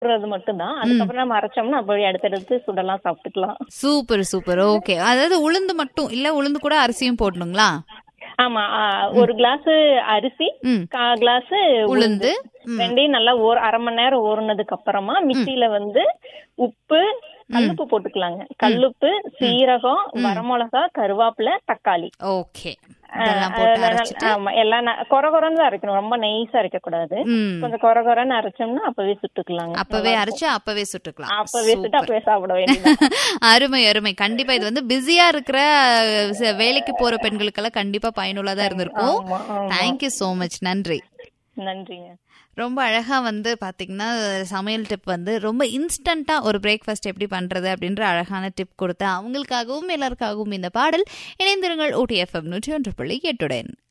போட்டுறது மட்டும்தான் அதுக்கப்புறம் நம்ம அரைச்சோம்னா அப்படியே அடுத்தடுத்து சுடலாம் சாப்பிட்டுக்கலாம் சூப்பர் சூப்பர் ஓகே அதாவது உளுந்து மட்டும் இல்ல உளுந்து கூட அரிசியும் போடணுங்களா ஆமா ஆ, ஒரு கிளாஸ் அரிசி ம். கா கிளாஸ் உளுந்து ரெண்டையும் நல்லா ஒரு அரை மணி நேரம் ஊறினதுக்கு அப்புறமா மிக்சியில வந்து உப்பு கல்லுப்பு போட்டுக்கலாங்க கல்லுப்பு சீரகம் வரமிளகா கருவேப்பிலை தக்காளி ஓகே இதெல்லாம் போட்டு அதெல்லாம் அரைச்சிட்டு ஆமா எல்லாம் ந- கொர கொரன்னு தான் அரைக்கணும் ரொம்ப நைஸா அரைக்க கூடாது ம் கொஞ்சம் கொர கொரன்னு அரைச்சோம்னா அப்பவே சுட்டுக்கலாங்க அப்பவே அரைச்சு அப்பவே சுட்டுக்கலாம் அப்பவே சுட்டு அப்பவே சாப்பிட வேண்டியது அருமை அருமை கண்டிப்பா இது வந்து பிஸியா இருக்கிற அஹ், ச- வேலைக்கு போற பெண்களுக்கெல்லாம் கண்டிப்பா பயனுள்ளதா இருந்திருக்கும் ஆமா, ஆமா. தேங்க்யூ சோ மச் நன்றி நன்றிங்க ரொம்ப அழகா வந்து பாத்தீங்கன்னா சமையல் டிப் வந்து ரொம்ப இன்ஸ்டண்டா ஒரு பிரேக்ஃபாஸ்ட் எப்படி பண்றது அப்படின்ற அழகான டிப் கொடுத்த அவங்களுக்காகவும் எல்லாருக்காகவும் இந்த பாடல் இணைந்திருங்கள் ஓடிஎஃப்எம் நூற்றி ஒன்று புள்ளி எட்டுடன்